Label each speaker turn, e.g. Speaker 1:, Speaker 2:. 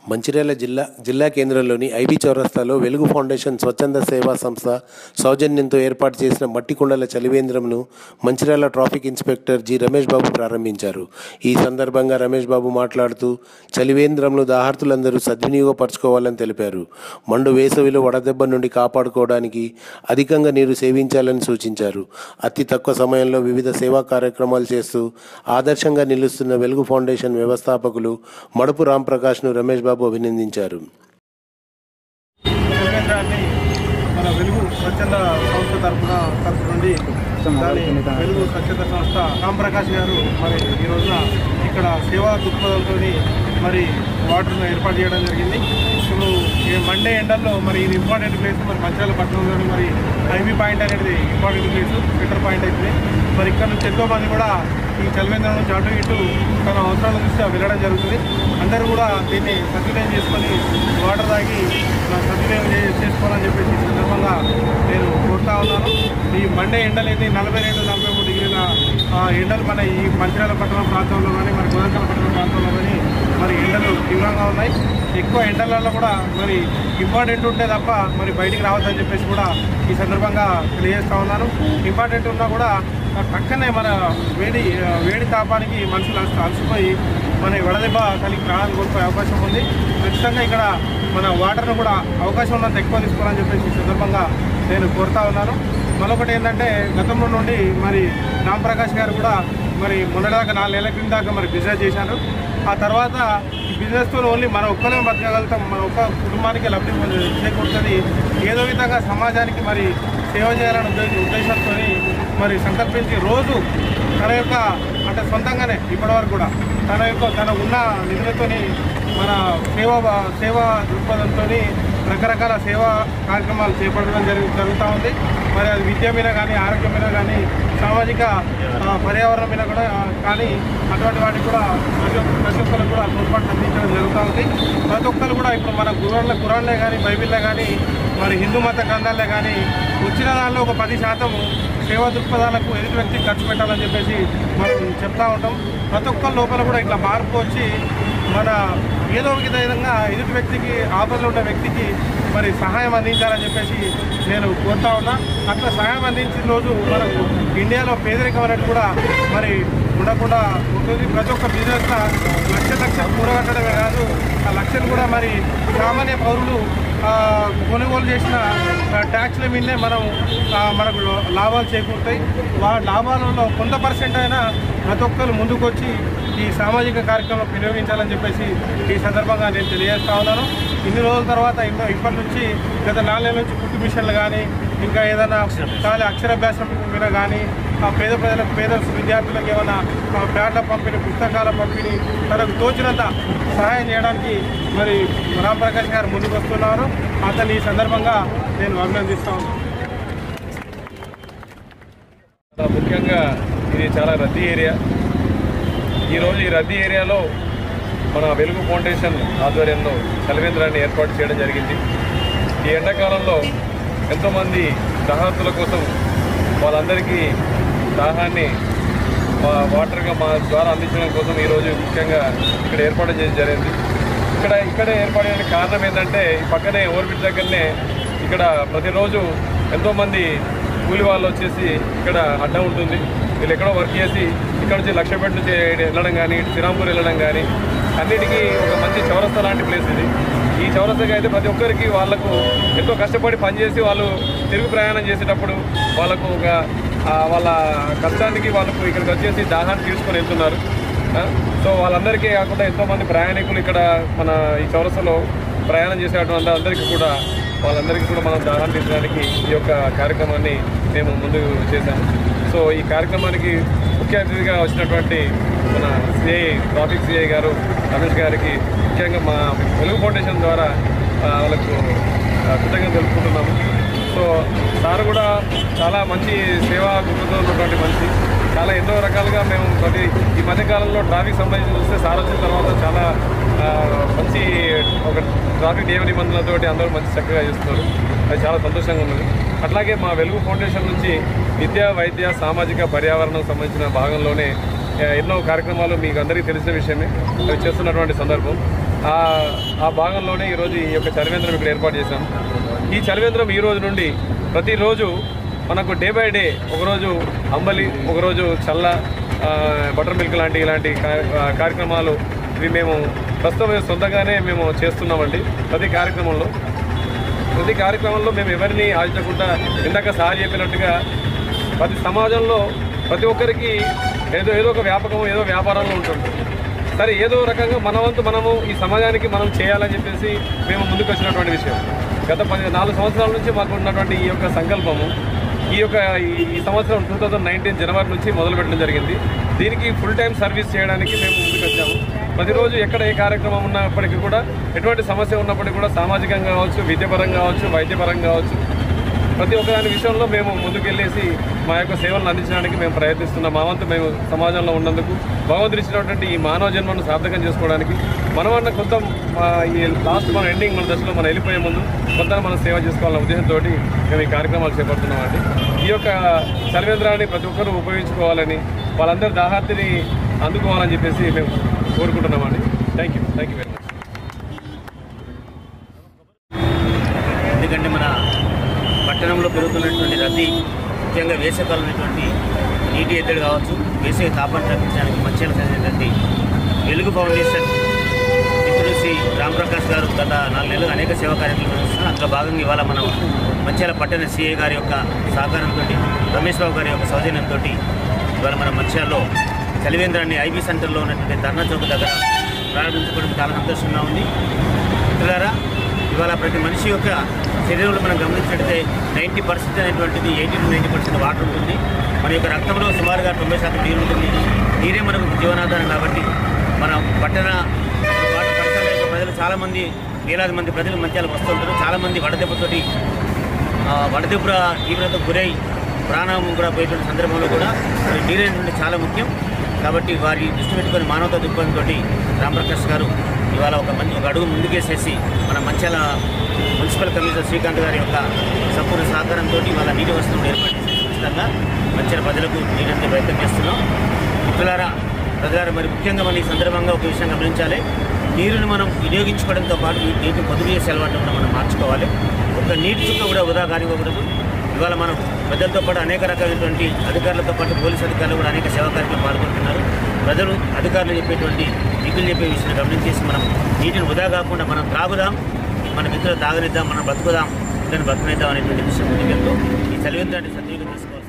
Speaker 1: మంచిర్యాల జిల్లా జిల్లా కేంద్రంలోని ఐబీ చౌరస్తాలో వెలుగు ఫౌండేషన్ స్వచ్ఛంద సేవా సంస్థ సౌజన్యంతో ఏర్పాటు చేసిన మట్టి కుండల చలివేంద్రంను Mancherial traffic inspector G Ramesh Babu ప్రారంభించారు ఈ సందర్భంగా రమేష్ బాబు మాట్లాడుతూ చలివేంద్రంను దాహార్తులందరూ సద్వినియోగపరచుకోవాలని తెలిపారు మండు వేసవిలో వడదెబ్బ నుండి కాపాడుకోవడానికి అధికంగా నీరు సేవించాలని సూచించారు అతి తక్కువ సమయంలో వివిధ సేవా కార్యక్రమాలు చేస్తూ ఆదర్శంగా నిలుస్తున్న వెలుగు ఫౌండేషన్ వ్యవస్థాపకులు మడుపు రాంప్రకాష్ను రమేష్ బాబు అభినందించారు
Speaker 2: కేంద్రాన్ని మన వెలుగు స్వచ్ఛంద సంస్థ తరఫున తరఫు నుండి దాని వెలుగు స్వచ్ఛంద సంస్థ రాంప్రకాష్ గారు మరి ఈ రోజున ఇక్కడ సేవా దృక్పథంతో మరి వాటర్ను ఏర్పాటు చేయడం జరిగింది ఇప్పుడు ఈ మండే ఎండల్లో మరి ఇది ఇంపార్టెంట్ ప్లేస్ మరి మంచిర్యాల పట్టణంలోని మరి ఐబీ పాయింట్ అనేది ఇంపార్టెంట్ ప్లేస్ సెంటర్ పాయింట్ అవుతుంది మరి ఇక్కడ నుంచి ఎంతో మంది కూడా ఈ చలివేంద్రం నుంచి అటు ఇటు తన అవసరాల దృష్ట్యా వెళ్ళడం జరుగుతుంది అందరూ కూడా దీన్ని సద్వినియోగం చేసుకొని వాటర్ తాగి ఆ, సద్వినియోగం చే- చేసుకోవాలని చెప్పేసి ఈ సందర్భంగా నేను కోరుతా ఉన్నాను ఈ మండే ఎండలేని నలభై రెండు నలభై మూడు డిగ్రీల ఆ, ఎండలు మన ఈ మంచిర్యాల పట్టణ ప్రాంతంలో కానీ మన గోదావరి పట్టణ ప్రాంతంలో కానీ మరి ఎండలు తీవ్రంగా ఉన్నాయి ఎక్కువ ఎండలలో కూడా మరి ఇంపార్టెంట్ ఉంటే తప్ప మరి బయటికి రావద్దని చెప్పేసి కూడా ఈ సందర్భంగా తెలియజేస్తా ఉన్నాను ఇంపార్టెంట్ ఉన్నా కూడా పక్కనే మన వేడి ఆ, వేడి తాపానికి మనుషులు అలసి అలసిపోయి మన వడదెబ్బ కలిగి ప్రాణాలు కోల్పోయే అవకాశం ఉంది ఖచ్చితంగా ఇక్కడ మన వాటర్ను కూడా అవకాశం ఉన్నంత ఎక్కువ తీసుకోవాలని చెప్పేసి ఈ సందర్భంగా నేను కోరుతా ఉన్నాను మరొకటి ఏంటంటే గతంలో నుండి మరి రాంప్రకాష్ గారు కూడా మరి మొన్నటిదాకా నాలుగు నెలల క్రితం దాకా మరి బిజినెస్ చేశారు ఆ తర్వాత ఈ బిజినెస్తో ఓన్లీ మన ఒక్కరే బతకగలుగుతాం మన ఒక్క కుటుంబానికి లబ్ధి పొంది- చేకూరుతుంది ఏదో విధంగా సమాజానికి మరి సేవ చేయాలనే ఉద్దేశ ఉద్దేశంతో మరి సంకల్పించి రోజు తన యొక్క అంటే సొంతంగానే ఇప్పటివరకు కూడా తన యొక్క తన ఉన్న నిధులతోని మన సేవా సేవా దృక్పథంతో రకరకాల సేవా కార్యక్రమాలు చేపట్టడం జరుగు జరుగుతూ ఉంది మరి అది విద్య మీద కానీ ఆరోగ్యం మీద కానీ సామాజిక ఆ, పర్యావరణం మీద కూడా ఆ, కానీ అటువంటి వాటికి కూడా ప్రతి ఒక్క ప్రతి ఒక్కరు కూడా తోడ్పాటు అందించడం జరుగుతూ ఉంది ప్రతి ఒక్కరు కూడా ఇప్పుడు మన గురాన్ల కురాన్లే కానీ బైబిల్లే కానీ మరి హిందూ మత గ్రంథాలే కానీ వచ్చిన దానిలో ఒక పది శాతం సేవా దృక్పథాలకు ఎదుటి వ్యక్తికి ఖర్చు పెట్టాలని చెప్పేసి మనం చెప్తా ఉంటాం ప్రతి ఒక్కరి లోపల కూడా ఇట్లా మార్పు వచ్చి మన ఏదో ఒక విధంగా ఎదుటి వ్యక్తికి ఆపదలో ఉన్న వ్యక్తికి మరి సహాయం అందించాలని చెప్పేసి నేను కోరుతా ఉన్నా అట్లా సహాయం అందించిన రోజు మనకు ఇండియాలో పేదరికం అనేది కూడా మరి ఉండకుండా ఉంటుంది ప్రతి ఒక్క బిజినెస్ లక్ష లక్షలు కూడగట్టడమే కాదు ఆ లక్షలు కూడా మరి సామాన్య పౌరులు ఆ, కొనుగోలు చేసిన ఆ, ట్యాక్స్ల మీదనే మనం ఆ, మనకు లో- లాభాలు చేకూరుతాయి వా లాభాలలో కొంత పర్సెంట్ అయినా ప్రతి ఒక్కరు ముందుకు వచ్చి ఈ సామాజిక కార్యక్రమం వినియోగించాలని చెప్పేసి ఈ సందర్భంగా నేను తెలియజేస్తా ఉన్నాను ఇన్ని రోజుల తర్వాత ఇన్న- ఇప్పటి నుంచి గత నాలుగేళ్ళ నుంచి కుట్టు మిషన్లు కానీ ఇంకా ఏదైనా ఖాళీ అక్షరాభ్యాసం మీద కానీ ఆ పేద ప్రజలకు పేద విద్యార్థులకు ఏమైనా ఆ, ప్యాడ్ల పంపిణీ పుస్తకాల పంపిణీ తనకు తోచినంత సహాయం చేయడానికి మరి రాంప్రకాష్ గారు ముందుకు వస్తున్నారు అతన్ని ఈ సందర్భంగా నేను అభినందిస్తా ఉన్నాను
Speaker 3: చాలా ముఖ్యంగా ఇది చాలా రద్దీ ఏరియా ఈరోజు ఈ రద్దీ ఏరియాలో మన వెలుగు ఫౌండేషన్ ఆధ్వర్యంలో చలివేంద్రాన్ని ఏర్పాటు చేయడం జరిగింది ఈ ఎండాకాలంలో ఎంతోమంది దాహార్తుల కోసం వాళ్ళందరికీ దాహాన్ని మా వాటర్గా మా ద్వారా అందించడం కోసం ఈరోజు ముఖ్యంగా ఇక్కడ ఏర్పాటు చేయడం జరిగింది ఇక్కడ ఇక్కడ ఏర్పాటు చేయడానికి కారణం ఏంటంటే ఈ పక్కనే ఓవర్బ్రిడ్జ్ దగ్గరనే ఇక్కడ ప్రతిరోజు ఎంతోమంది కూలి వాళ్ళు వచ్చేసి ఇక్కడ అడ్డం ఉంటుంది వీళ్ళు ఎక్కడో వర్క్ చేసి ఇక్కడ నుంచి లక్షపేట నుంచి వెళ్ళడం కానీ ఇటు శ్రీరాంపూర్ వెళ్ళడం కానీ అన్నిటికీ ఒక మంచి చౌరస్తా లాంటి ప్లేస్ ఇది ఈ చౌరస్తాకి అయితే ప్రతి ఒక్కరికి వాళ్ళకు ఎంతో కష్టపడి పనిచేసి వాళ్ళు తిరుగు ప్రయాణం చేసేటప్పుడు వాళ్ళకు ఒక ఆ, వాళ్ళ కష్టానికి వాళ్ళకు ఇక్కడికి వచ్చేసి దాహాన్ని తీసుకొని వెళ్తున్నారు ఆ, సో వాళ్ళందరికీ కాకుండా ఎంతోమంది ప్రయాణికులు ఇక్కడ మన ఈ చౌరస్తలో ప్రయాణం చేసేటువంటి అందరికీ కూడా వాళ్ళందరికీ కూడా మనం దాహాన్ని తీర్చడానికి ఈ యొక్క కార్యక్రమాన్ని మేము ముందు చేశాము సో ఈ కార్యక్రమానికి ముఖ్య అతిథిగా వచ్చినటువంటి మన సిఐ ట్రాఫిక్ సిఐ గారు రమేష్ గారికి ముఖ్యంగా మా వెలుగు ఫౌండేషన్ ద్వారా ఆ, వాళ్ళకు ఆ, కృతజ్ఞతలు తెలుపుకుంటున్నాము సో సార్ కూడా చాలా మంచి సేవా దృక్పథంతో ఉన్నటువంటి మనిషి చాలా ఎన్నో రకాలుగా మేము ప్రతి ఈ మధ్యకాలంలో ట్రాఫిక్ సంబంధించి చూస్తే సార్ వచ్చిన తర్వాత చాలా ఆ, మంచి ఒక ట్రాఫిక్ నియమ నిబంధనలతోటి అందరూ మంచి చక్కగా చేస్తున్నారు అది చాలా సంతోషంగా ఉన్నది అట్లాగే మా వెలుగు ఫౌండేషన్ నుంచి విద్య వైద్య సామాజిక పర్యావరణం సంబంధించిన భాగంలోనే ఆ, ఎన్నో కార్యక్రమాలు మీకు అందరికీ తెలిసిన విషయమే అవి చేస్తున్నటువంటి సందర్భం ఆ ఆ భాగంలోనే ఈరోజు ఈ యొక్క చలివేంద్రం ఇక్కడ ఏర్పాటు చేశాం ఈ చలివేంద్రం ఈ రోజు నుండి ప్రతిరోజు మనకు డే బై డే ఒకరోజు అంబలి ఒకరోజు చల్ల ఆ, బటర్ మిల్క్ లాంటి ఇలాంటి కా- ఆ, కార్యక్రమాలు ఇవి మేము ప్రస్తుతం సొంతంగానే మేము చేస్తున్నామండి ప్రతి కార్యక్రమంలో ప్రతి కార్యక్రమంలో మేము ఎవరిని ఆశించకుండా ఇందాక సార్ చెప్పినట్టుగా ప్రతి సమాజంలో ప్రతి ఒక్కరికి ఏదో ఏదో ఒక వ్యాపకం ఏదో వ్యాపారంలో ఉంటుంది సరే ఏదో రకంగా మన వంతు మనము ఈ సమాజానికి మనం చేయాలని చెప్పేసి మేము ముందుకు వచ్చినటువంటి విషయం గత పది నాలుగు సంవత్సరాల నుంచి మాకు ఉన్నటువంటి ఈ యొక్క సంకల్పము ఈ యొక్క ఈ- ఈ సంవత్సరం టూ థౌజండ్ నైన్టీన్ జనవరి నుంచి మొదలు పెట్టడం జరిగింది దీనికి ఫుల్ టైం సర్వీస్ చేయడానికి మేము ముందుకు వచ్చాము ప్రతిరోజు ఎక్కడ ఏ కార్యక్రమం ఉన్నప్పటికీ కూడా ఎటువంటి సమస్య ఉన్నప్పటికీ కూడా సామాజికంగా కావచ్చు విద్యాపరంగా కావచ్చు వైద్యపరంగా కావచ్చు ప్రతి ఒక్క దాని విషయంలో మేము ముందుకెళ్ళేసి మా యొక్క సేవలను అందించడానికి మేము ప్రయత్నిస్తున్నాం మా వంతు మేము సమాజంలో ఉన్నందుకు భగవంతుడు ఇచ్చినటువంటి ఈ మానవ జన్మను సార్థకం చేసుకోవడానికి మనమన్న కొంత ఆ, ఈ లాస్ట్ మన ఎండింగ్ మన దశలో మనం వెళ్ళిపోయే ముందు కొంత మనం సేవ చేసుకోవాలన్న ఉద్దేశంతో మేము ఈ కార్యక్రమాలు చేపడుతున్నామండి ఈ యొక్క చలివేంద్రాన్ని ప్రతి ఒక్కరూ ఉపయోగించుకోవాలని వాళ్ళందరి దాహార్తిని అందుకోవాలని చెప్పేసి మేము కోరుకుంటున్నామండి thank you thank you very much
Speaker 4: ఎందుకంటే మన పట్టణంలో పెరుగుతున్నటువంటి రద్దీ ముఖ్యంగా వేసవికాలం ఉన్నటువంటి నీటి ఎద్దడి కావచ్చు వేసవి తాపాన్ని తగ్గించడానికి మంచిగా చదివినటువంటి వెలుగు ఫౌండేషన్ మిత్రుడు శ్రీ రామప్రకాష్ గారు గత నాలుగు నెలలు అనేక సేవా కార్యక్రమాలు చేస్తున్నారు అందులో భాగంగా ఇవాళ మనం మంచిర్యాల పట్టణ సిఐ గారి యొక్క సహకారంతో రమేష్ బాబు గారి యొక్క సౌజన్యంతో ఇవాళ మన మంచిర్యాలలో చలివేంద్రాన్ని ఐబీ సెంటర్లో ఉన్నటువంటి ధర్నా చౌక్ దగ్గర ప్రారంభించుకోవడం చాలా సంతోషంగా ఉంది మిత్రులారా ఇవాళ ప్రతి మనిషి యొక్క శరీరంలో మనం గమనించినట్లయితే నైంటీ పర్సెంట్ అనేటువంటిది eighty to ninety percent water ఉంటుంది మన యొక్క రక్తంలో సుమారుగా తొంభై శాతం నీరు ఉంటుంది నీరే మనకు జీవనాధారం కాబట్టి మన పట్టణ వాటి పట్టణ యొక్క ప్రజలు చాలామంది వేలాది మంది ప్రజలు మధ్యాహ్నం వస్తుంటారు చాలామంది వడదెబ్బతోటి ఆ, వడదెబ్బ తీవ్రత గురై ప్రాణం కూడా పోయేటువంటి సందర్భంలో కూడా మరి నీరు అనేటువంటి చాలా ముఖ్యం కాబట్టి వారి దృష్టి పెట్టుకొని మానవతా దృక్పథంతో రామప్రకాష్ గారు ఇవాళ ఒక మంచి ఒక అడుగు ముందుకేసేసి మన మంచాల మున్సిపల్ కమిషనర్ శ్రీకాంత్ గారి యొక్క సంపూర్ణ సహకారంతో ఇవాళ నీటి వసతులను ఏర్పాటు చేసి ఉచితంగా మంచిల ప్రజలకు నీరంటే ప్రయత్నం చేస్తున్నాం మిత్రులారా ప్రజలారా మరి ముఖ్యంగా మన ఈ సందర్భంగా ఒక విషయం గమనించాలి నీరుని మనం వినియోగించుకోవడంతో పాటు ఈ నీటిని పొదుపు చేసే అలవాటు కూడా మనం మార్చుకోవాలి ఒక నీటి చుక్క కూడా వృధా కానివ్వకూడదు ఇవాళ మనం ప్రజలతో పాటు అనేక రకాలైనటువంటి అధికారులతో పాటు పోలీసు అధికారులు కూడా అనేక సేవా కార్యక్రమాలు పాల్గొంటున్నారు ప్రజలు అధికారులు చెప్పేటువంటి నీతులు చెప్పే విషయాన్ని గమనించేసి మనం నీటిని వృధా కాకుండా మనం త్రాగుదాం మన మిత్రులు తాగనిద్దాం మనం బ్రతుకుదాం ఇద్దరిని బ్రతకనిద్దాం అనేటువంటి విషయం ముందుకెళ్తూ ఈ చలివేంద్రాన్ని సద్వినియోగం చేసుకోవాలి